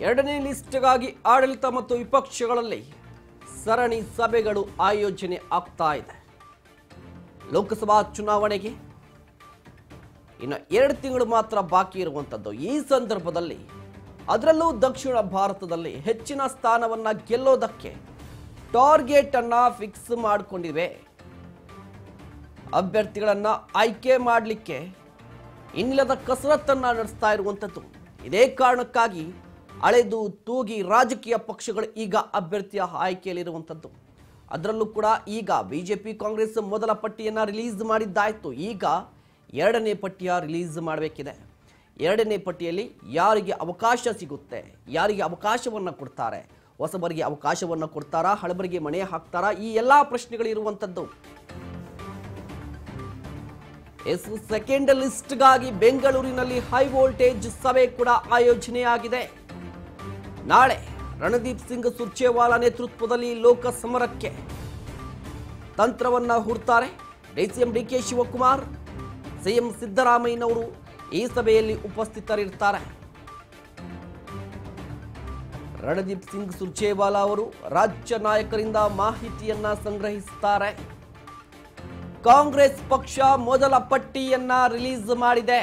ಎರಡನೇ ಲಿಸ್ಟ್ಗಾಗಿ ಆಡಳಿತ ಮತ್ತು ವಿಪಕ್ಷಗಳಲ್ಲಿ ಸರಣಿ ಸಭೆಗಳು ಆಯೋಜನೆ ಆಗ್ತಾ ಇದೆ ಲೋಕಸಭಾ ಚುನಾವಣೆಗೆ ಇನ್ನು ಎರಡು ತಿಂಗಳು ಮಾತ್ರ ಬಾಕಿ ಇರುವಂಥದ್ದು ಈ ಸಂದರ್ಭದಲ್ಲಿ ಅದರಲ್ಲೂ ದಕ್ಷಿಣ ಭಾರತದಲ್ಲಿ ಹೆಚ್ಚಿನ ಸ್ಥಾನವನ್ನ ಗೆಲ್ಲೋದಕ್ಕೆ ಟಾರ್ಗೆಟ್ ಅನ್ನ ಫಿಕ್ಸ್ ಮಾಡಿಕೊಂಡಿವೆ ಅಭ್ಯರ್ಥಿಗಳನ್ನ ಆಯ್ಕೆ ಮಾಡಲಿಕ್ಕೆ ಇನ್ನಿಲ್ಲದ ಕಸರತ್ತನ್ನ ನಡೆಸ್ತಾ ಇರುವಂಥದ್ದು ಇದೇ ಕಾರಣಕ್ಕಾಗಿ ಅಳೆದು ತೂಗಿ ರಾಜಕೀಯ ಪಕ್ಷಗಳು ಈಗ ಅಭ್ಯರ್ಥಿಯ ಆಯ್ಕೆಯಲ್ಲಿರುವಂಥದ್ದು ಅದರಲ್ಲೂ ಕೂಡ ಈಗ ಬಿಜೆಪಿ ಕಾಂಗ್ರೆಸ್ ಮೊದಲ ಪಟ್ಟಿಯನ್ನು ರಿಲೀಸ್ ಮಾಡಿದ್ದಾಯಿತು ಈಗ ಎರಡನೇ ಪಟ್ಟಿಯ ರಿಲೀಸ್ ಮಾಡಬೇಕಿದೆ ಎರಡನೇ ಪಟ್ಟಿಯಲ್ಲಿ ಯಾರಿಗೆ ಅವಕಾಶ ಸಿಗುತ್ತೆ ಯಾರಿಗೆ ಅವಕಾಶವನ್ನು ಕೊಡ್ತಾರೆ ಹೊಸಬರಿಗೆ ಅವಕಾಶವನ್ನು ಕೊಡ್ತಾರಾ ಹಳಬರಿಗೆ ಮಣೆ ಹಾಕ್ತಾರಾ ಈ ಎಲ್ಲ ಪ್ರಶ್ನೆಗಳಿರುವಂಥದ್ದು ಎಸ್ ಸೆಕೆಂಡ್ ಲಿಸ್ಟ್ಗಾಗಿ ಬೆಂಗಳೂರಿನಲ್ಲಿ ಹೈ ವೋಲ್ಟೇಜ್ ಸಭೆ ಕೂಡ ಆಯೋಜನೆಯಾಗಿದೆ ನಾಳೆ ರಣದೀಪ್ ಸಿಂಗ್ ಸುರ್ಜೇವಾಲಾ ನೇತೃತ್ವದಲ್ಲಿ ಲೋಕ ಸಮರಕ್ಕೆ ತಂತ್ರವನ್ನ ಹೂಡ್ತಾರೆ DCM D K Shivakumar CM ಸಿದ್ದರಾಮಯ್ಯನವರು ಈ ಸಭೆಯಲ್ಲಿ ಉಪಸ್ಥಿತರಿರ್ತಾರೆ ರಣದೀಪ್ ಸಿಂಗ್ ಸುರ್ಜೇವಾಲಾ ಅವರು ರಾಜ್ಯ ನಾಯಕರಿಂದ ಮಾಹಿತಿಯನ್ನ ಸಂಗ್ರಹಿಸುತ್ತಾರೆ ಕಾಂಗ್ರೆಸ್ ಪಕ್ಷ ಮೊದಲ ಪಟ್ಟಿಯನ್ನ ರಿಲೀಸ್ ಮಾಡಿದೆ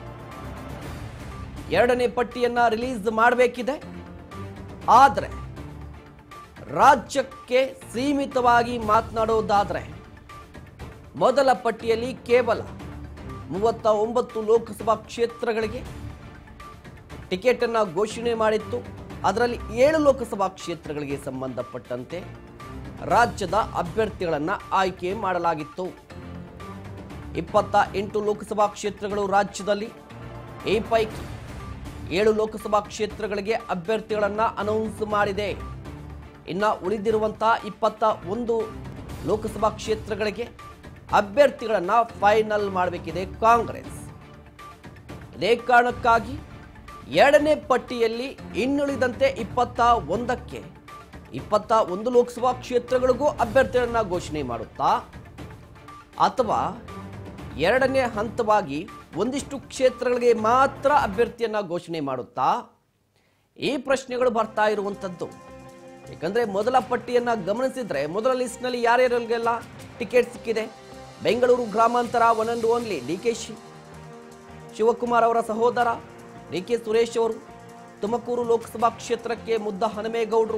ಎರಡನೇ ಪಟ್ಟಿಯನ್ನ ರಿಲೀಸ್ ಮಾಡಬೇಕಿದೆ ಆದರೆ ರಾಜ್ಯಕ್ಕೆ ಸೀಮಿತವಾಗಿ ಮಾತನಾಡೋದಾದ್ರೆ ಮೊದಲ ಪಟ್ಟಿಯಲ್ಲಿ ಕೇವಲ ಮೂವತ್ತ ಒಂಬತ್ತು ಲೋಕಸಭಾ ಕ್ಷೇತ್ರಗಳಿಗೆ ಟಿಕೆಟ್ ಅನ್ನ ಘೋಷಣೆ ಮಾಡಿತ್ತು ಅದರಲ್ಲಿ ಏಳು ಲೋಕಸಭಾ ಕ್ಷೇತ್ರಗಳಿಗೆ ಸಂಬಂಧಪಟ್ಟಂತೆ ರಾಜ್ಯದ ಅಭ್ಯರ್ಥಿಗಳನ್ನ ಆಯ್ಕೆ ಮಾಡಲಾಗಿತ್ತು ಇಪ್ಪತ್ತ ಎಂಟು ಲೋಕಸಭಾ ಕ್ಷೇತ್ರಗಳು ರಾಜ್ಯದಲ್ಲಿ ಈ ಪೈಕಿ ಏಳು ಲೋಕಸಭಾ ಕ್ಷೇತ್ರಗಳಿಗೆ ಅಭ್ಯರ್ಥಿಗಳನ್ನ ಅನೌನ್ಸ್ ಮಾಡಿದೆ ಇನ್ನು ಉಳಿದಿರುವಂತಹ ಇಪ್ಪತ್ತ ಒಂದು ಲೋಕಸಭಾ ಕ್ಷೇತ್ರಗಳಿಗೆ ಅಭ್ಯರ್ಥಿಗಳನ್ನ ಫೈನಲ್ ಮಾಡಬೇಕಿದೆ ಕಾಂಗ್ರೆಸ್ ಇದೇ ಕಾರಣಕ್ಕಾಗಿ ಎರಡನೇ ಪಟ್ಟಿಯಲ್ಲಿ ಇನ್ನುಳಿದಂತೆ ಇಪ್ಪತ್ತ ಒಂದಕ್ಕೆ ಇಪ್ಪತ್ತ ಒಂದು ಲೋಕಸಭಾ ಕ್ಷೇತ್ರಗಳಿಗೂ ಅಭ್ಯರ್ಥಿಗಳನ್ನ ಘೋಷಣೆ ಮಾಡುತ್ತಾ ಅಥವಾ ಎರಡನೇ ಹಂತವಾಗಿ ಒಂದಿಷ್ಟು ಕ್ಷೇತ್ರಗಳಿಗೆ ಮಾತ್ರ ಅಭ್ಯರ್ಥಿಯನ್ನ ಘೋಷಣೆ ಮಾಡುತ್ತಾ ಈ ಪ್ರಶ್ನೆಗಳು ಬರ್ತಾ ಇರುವಂಥದ್ದು ಯಾಕಂದ್ರೆ ಮೊದಲ ಪಟ್ಟಿಯನ್ನ ಗಮನಿಸಿದ್ರೆ ಮೊದಲ ಲಿಸ್ಟ್ನಲ್ಲಿ ಯಾರ್ಯಾರಿಗೆಲ್ಲ ಟಿಕೆಟ್ ಸಿಕ್ಕಿದೆ ಬೆಂಗಳೂರು ಗ್ರಾಮಾಂತರ one and only D K ಶಿ ಶಿವಕುಮಾರ್ ಅವರ ಸಹೋದರ ಡಿ ಕೆ ಸುರೇಶ್ ಅವರು ತುಮಕೂರು ಲೋಕಸಭಾ ಕ್ಷೇತ್ರಕ್ಕೆ ಮುದ್ದ ಹನುಮೇಗೌಡರು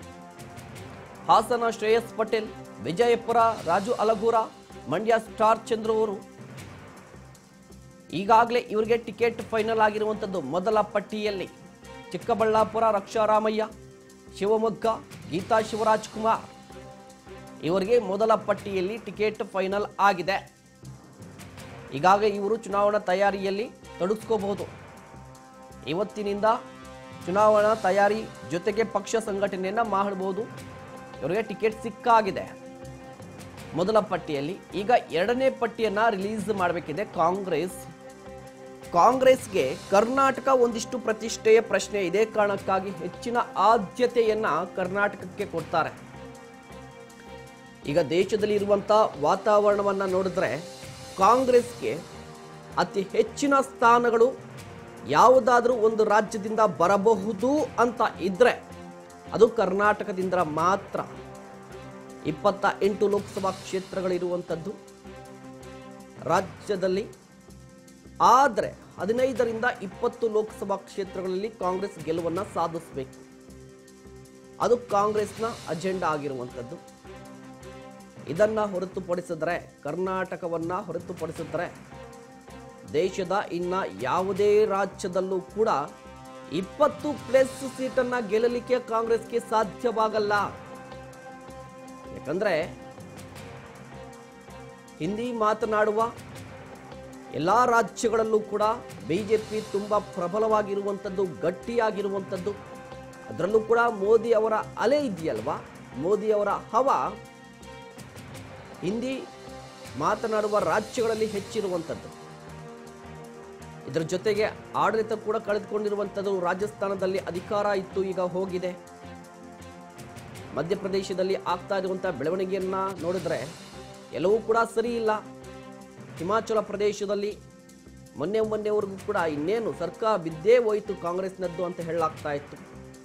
ಹಾಸನ ಶ್ರೇಯಸ್ ಪಟೇಲ್ ವಿಜಯಪುರ ರಾಜು ಅಲಗೂರ ಮಂಡ್ಯ ಸ್ಟಾರ್ ಚಂದ್ರು ಅವರು ಈಗಾಗಲೇ ಇವರಿಗೆ ಟಿಕೆಟ್ ಫೈನಲ್ ಆಗಿರುವಂಥದ್ದು ಮೊದಲ ಪಟ್ಟಿಯಲ್ಲಿ ಚಿಕ್ಕಬಳ್ಳಾಪುರ ರಕ್ಷಾರಾಮಯ್ಯ ಶಿವಮೊಗ್ಗ ಗೀತಾ ಶಿವರಾಜ್ ಕುಮಾರ್ ಇವರಿಗೆ ಮೊದಲ ಪಟ್ಟಿಯಲ್ಲಿ ಟಿಕೆಟ್ ಫೈನಲ್ ಆಗಿದೆ ಈಗಾಗಲೇ ಇವರು ಚುನಾವಣಾ ತಯಾರಿಯಲ್ಲಿ ತೊಡಗಿಸ್ಕೋಬಹುದು ಇವತ್ತಿನಿಂದ ಚುನಾವಣಾ ತಯಾರಿ ಜೊತೆಗೆ ಪಕ್ಷ ಸಂಘಟನೆಯನ್ನ ಮಾಡಬಹುದು ಇವರಿಗೆ ಟಿಕೆಟ್ ಸಿಕ್ಕಾಗಿದೆ ಮೊದಲ ಪಟ್ಟಿಯಲ್ಲಿ ಈಗ ಎರಡನೇ ಪಟ್ಟಿಯನ್ನ ರಿಲೀಸ್ ಮಾಡಬೇಕಿದೆ ಕಾಂಗ್ರೆಸ್ ಕಾಂಗ್ರೆಸ್ಗೆ ಕರ್ನಾಟಕ ಒಂದಿಷ್ಟು ಪ್ರತಿಷ್ಠೆಯ ಪ್ರಶ್ನೆ ಇದೇ ಕಾರಣಕ್ಕಾಗಿ ಹೆಚ್ಚಿನ ಆದ್ಯತೆಯನ್ನ ಕರ್ನಾಟಕಕ್ಕೆ ಕೊಡ್ತಾರೆ ಈಗ ದೇಶದಲ್ಲಿ ಇರುವಂಥ ವಾತಾವರಣವನ್ನು ನೋಡಿದ್ರೆ ಕಾಂಗ್ರೆಸ್ಗೆ ಅತಿ ಹೆಚ್ಚಿನ ಸ್ಥಾನಗಳು ಯಾವುದಾದ್ರೂ ಒಂದು ರಾಜ್ಯದಿಂದ ಬರಬಹುದು ಅಂತ ಇದ್ರೆ ಅದು ಕರ್ನಾಟಕದಿಂದ ಮಾತ್ರ ಇಪ್ಪತ್ತ ಎಂಟು ಲೋಕಸಭಾ ಕ್ಷೇತ್ರಗಳಿರುವಂಥದ್ದು ರಾಜ್ಯದಲ್ಲಿ ಆದರೆ ಹದಿನೈದರಿಂದ ಇಪ್ಪತ್ತು ಲೋಕಸಭಾ ಕ್ಷೇತ್ರಗಳಲ್ಲಿ ಕಾಂಗ್ರೆಸ್ ಗೆಲುವನ್ನು ಸಾಧಿಸಬೇಕು ಅದು ಕಾಂಗ್ರೆಸ್ನ ಅಜೆಂಡಾ ಆಗಿರುವಂಥದ್ದು ಇದನ್ನ ಹೊರತುಪಡಿಸಿದ್ರೆ ಕರ್ನಾಟಕವನ್ನ ಹೊರತುಪಡಿಸಿದ್ರೆ ದೇಶದ ಇನ್ನ ಯಾವುದೇ ರಾಜ್ಯದಲ್ಲೂ ಕೂಡ ಇಪ್ಪತ್ತು ಪ್ಲಸ್ ಸೀಟನ್ನ ಗೆಲ್ಲಲಿಕ್ಕೆ ಕಾಂಗ್ರೆಸ್ಗೆ ಸಾಧ್ಯವಾಗಲ್ಲ ಯಾಕಂದ್ರೆ ಹಿಂದಿ ಮಾತನಾಡುವ ಎಲ್ಲ ರಾಜ್ಯಗಳಲ್ಲೂ ಕೂಡ ಬಿಜೆಪಿ ತುಂಬ ಪ್ರಬಲವಾಗಿರುವಂಥದ್ದು ಗಟ್ಟಿಯಾಗಿರುವಂಥದ್ದು ಅದರಲ್ಲೂ ಕೂಡ ಮೋದಿ ಅವರ ಅಲೆ ಇದೆಯಲ್ವಾ ಮೋದಿ ಅವರ ಹವಾ ಹಿಂದಿ ಮಾತನಾಡುವ ರಾಜ್ಯಗಳಲ್ಲಿ ಹೆಚ್ಚಿರುವಂಥದ್ದು ಇದರ ಜೊತೆಗೆ ಆಡಳಿತ ಕೂಡ ಕಳೆದುಕೊಂಡಿರುವಂಥದ್ದು ರಾಜಸ್ಥಾನದಲ್ಲಿ ಅಧಿಕಾರ ಇತ್ತು ಈಗ ಹೋಗಿದೆ ಮಧ್ಯಪ್ರದೇಶದಲ್ಲಿ ಆಗ್ತಾ ಇರುವಂಥ ಬೆಳವಣಿಗೆಯನ್ನ ನೋಡಿದ್ರೆ ಎಲ್ಲವೂ ಕೂಡ ಸರಿ ಇಲ್ಲ ಹಿಮಾಚಲ ಪ್ರದೇಶದಲ್ಲಿ ಮೊನ್ನೆ ಮೊನ್ನೆವರೆಗೂ ಕೂಡ ಇನ್ನೇನು ಸರ್ಕಾರ ಬಿದ್ದೇ ಹೋಯಿತು ಕಾಂಗ್ರೆಸ್ನದ್ದು ಅಂತ ಹೇಳಲಾಗ್ತಾ ಇತ್ತು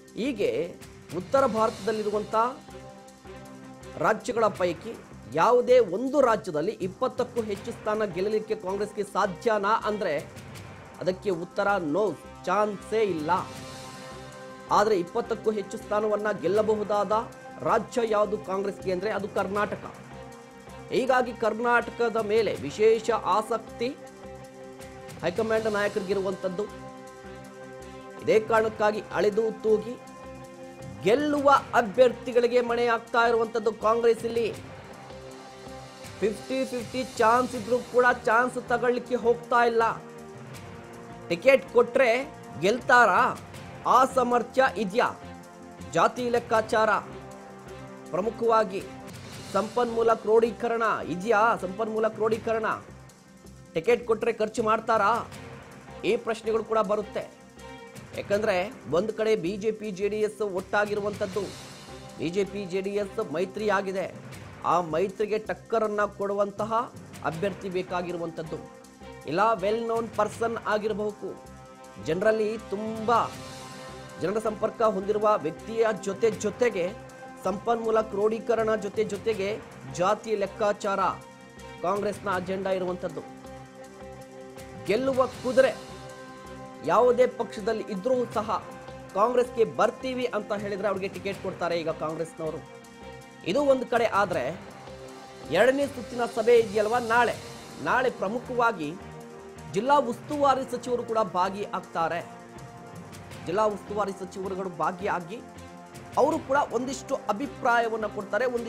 ಹೀಗೆ ಉತ್ತರ ಭಾರತದಲ್ಲಿರುವಂಥ ರಾಜ್ಯಗಳ ಪೈಕಿ ಯಾವುದೇ ಒಂದು ರಾಜ್ಯದಲ್ಲಿ ಇಪ್ಪತ್ತಕ್ಕೂ ಹೆಚ್ಚು ಸ್ಥಾನ ಗೆಲ್ಲಲಿಕ್ಕೆ ಕಾಂಗ್ರೆಸ್ಗೆ ಸಾಧ್ಯನಾ ಅಂದರೆ ಅದಕ್ಕೆ ಉತ್ತರ ನೋ ಚಾನ್ಸೇ ಇಲ್ಲ ಆದರೆ ಇಪ್ಪತ್ತಕ್ಕೂ ಹೆಚ್ಚು ಸ್ಥಾನವನ್ನು ಗೆಲ್ಲಬಹುದಾದ ರಾಜ್ಯ ಯಾವುದು ಕಾಂಗ್ರೆಸ್ಗೆ ಅಂದರೆ ಅದು ಕರ್ನಾಟಕ ಹೀಗಾಗಿ ಕರ್ನಾಟಕದ ಮೇಲೆ ವಿಶೇಷ ಆಸಕ್ತಿ ಹೈಕಮಾಂಡ್ ನಾಯಕರಿಗಿರುವಂಥದ್ದು ಇದೇ ಕಾರಣಕ್ಕಾಗಿ ಅಳೆದು ತೂಗಿ ಗೆಲ್ಲುವ ಅಭ್ಯರ್ಥಿಗಳಿಗೆ ಮಣೆ ಆಗ್ತಾ ಇರುವಂಥದ್ದು ಕಾಂಗ್ರೆಸ್ ಇಲ್ಲಿ ಫಿಫ್ಟಿ ಫಿಫ್ಟಿ ಚಾನ್ಸ್ ಇದ್ರೂ ಕೂಡ ಚಾನ್ಸ್ ತಗೊಳ್ಳಿಕ್ಕೆ ಹೋಗ್ತಾ ಇಲ್ಲ ಟಿಕೆಟ್ ಕೊಟ್ರೆ ಗೆಲ್ತಾರಾ ಆ ಸಾಮರ್ಥ್ಯ ಇದೆಯಾ ಜಾತಿ ಲೆಕ್ಕಾಚಾರ ಪ್ರಮುಖವಾಗಿ ಸಂಪನ್ಮೂಲ ಕ್ರೋಢೀಕರಣ ಇದೆಯಾ ಸಂಪನ್ಮೂಲ ಕ್ರೋಢೀಕರಣ ಟಿಕೆಟ್ ಕೊಟ್ಟರೆ ಖರ್ಚು ಮಾಡ್ತಾರಾ ಈ ಪ್ರಶ್ನೆಗಳು ಕೂಡ ಬರುತ್ತೆ ಯಾಕಂದ್ರೆ ಒಂದು ಕಡೆ B J P J D S ಒಟ್ಟಾಗಿರುವಂಥದ್ದು B J P J D S ಮೈತ್ರಿ ಆಗಿದೆ ಆ ಮೈತ್ರಿಗೆ ಟಕ್ಕರನ್ನು ಕೊಡುವಂತಹ ಅಭ್ಯರ್ಥಿ ಬೇಕಾಗಿರುವಂಥದ್ದು ಇಲ್ಲ ವೆಲ್ ನೋನ್ ಪರ್ಸನ್ ಆಗಿರಬಹುದು ಜನರಲ್ಲಿ ತುಂಬ ಜನರ ಸಂಪರ್ಕ ಹೊಂದಿರುವ ವ್ಯಕ್ತಿಯ ಜೊತೆ ಜೊತೆಗೆ ಸಂಪನ್ಮೂಲ ಕ್ರೋಢೀಕರಣ ಜೊತೆ ಜೊತೆಗೆ ಜಾತಿ ಲೆಕ್ಕಾಚಾರ ಕಾಂಗ್ರೆಸ್ನ ಅಜೆಂಡಾ ಇರುವಂಥದ್ದು ಗೆಲ್ಲುವ ಕುದುರೆ ಯಾವುದೇ ಪಕ್ಷದಲ್ಲಿ ಇದ್ರೂ ಸಹ ಕಾಂಗ್ರೆಸ್ಗೆ ಬರ್ತೀವಿ ಅಂತ ಹೇಳಿದ್ರೆ ಅವ್ರಿಗೆ ಟಿಕೆಟ್ ಕೊಡ್ತಾರೆ ಈಗ ಕಾಂಗ್ರೆಸ್ನವರು ಇದು ಒಂದು ಕಡೆ ಆದರೆ ಎರಡನೇ ಸುತ್ತಿನ ಸಭೆ ಇದೆಯಲ್ವಾ ನಾಳೆ ನಾಳೆ ಪ್ರಮುಖವಾಗಿ ಜಿಲ್ಲಾ ಉಸ್ತುವಾರಿ ಸಚಿವರು ಕೂಡ ಭಾಗಿಯಾಗ್ತಾರೆ ಜಿಲ್ಲಾ ಉಸ್ತುವಾರಿ ಸಚಿವರುಗಳು ಭಾಗಿಯಾಗಿ ಅವರು ಕೂಡ ಒಂದಿಷ್ಟು ಅಭಿಪ್ರಾಯವನ್ನು ಕೊಡ್ತಾರೆ ಒಂದಿಷ್ಟು